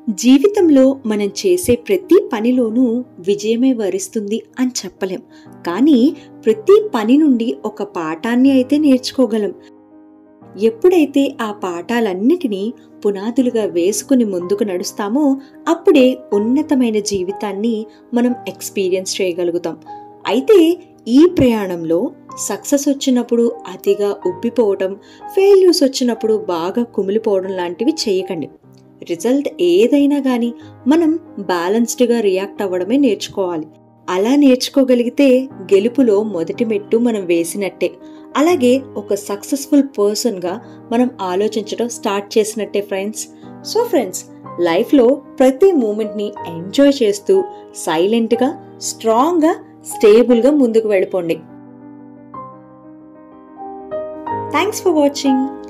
జీవితంలో మనం చేసే ప్రతి పనిలోనూ విజయమే వరిస్తుంది అని చెప్పలేం కానీ ప్రతి పని నుండి ఒక పాఠాన్ని అయితే నేర్చుకోగలం ఎప్పుడైతే ఆ పాఠాలన్నిటినీ పునాదులుగా వేసుకుని ముందుకు నడుస్తామో అప్పుడే ఉన్నతమైన జీవితాన్ని మనం ఎక్స్పీరియన్స్ చేయగలుగుతాం అయితే ఈ ప్రయాణంలో సక్సెస్ వచ్చినప్పుడు అతిగా ఉబ్బిపోవడం ఫెయిల్యూర్స్ వచ్చినప్పుడు బాగా కుమిలిపోవడం లాంటివి చేయకండి రిజల్ట్ ఏదైనా కానీ మనం బ్యాలెన్స్డ్గా రియాక్ట్ అవ్వడమే నేర్చుకోవాలి అలా నేర్చుకోగలిగితే గెలుపులో మొదటి మెట్టు మనం వేసినట్టే అలాగే ఒక సక్సెస్ఫుల్ పర్సన్గా మనం ఆలోచించడం స్టార్ట్ చేసినట్టే ఫ్రెండ్స్ సో ఫ్రెండ్స్ లైఫ్లో ప్రతి మూమెంట్ని ఎంజాయ్ చేస్తూ సైలెంట్గా స్ట్రాంగ్గా స్టేబుల్గా ముందుకు వెళ్ళిపోండి థ్యాంక్స్ ఫర్ వాచింగ్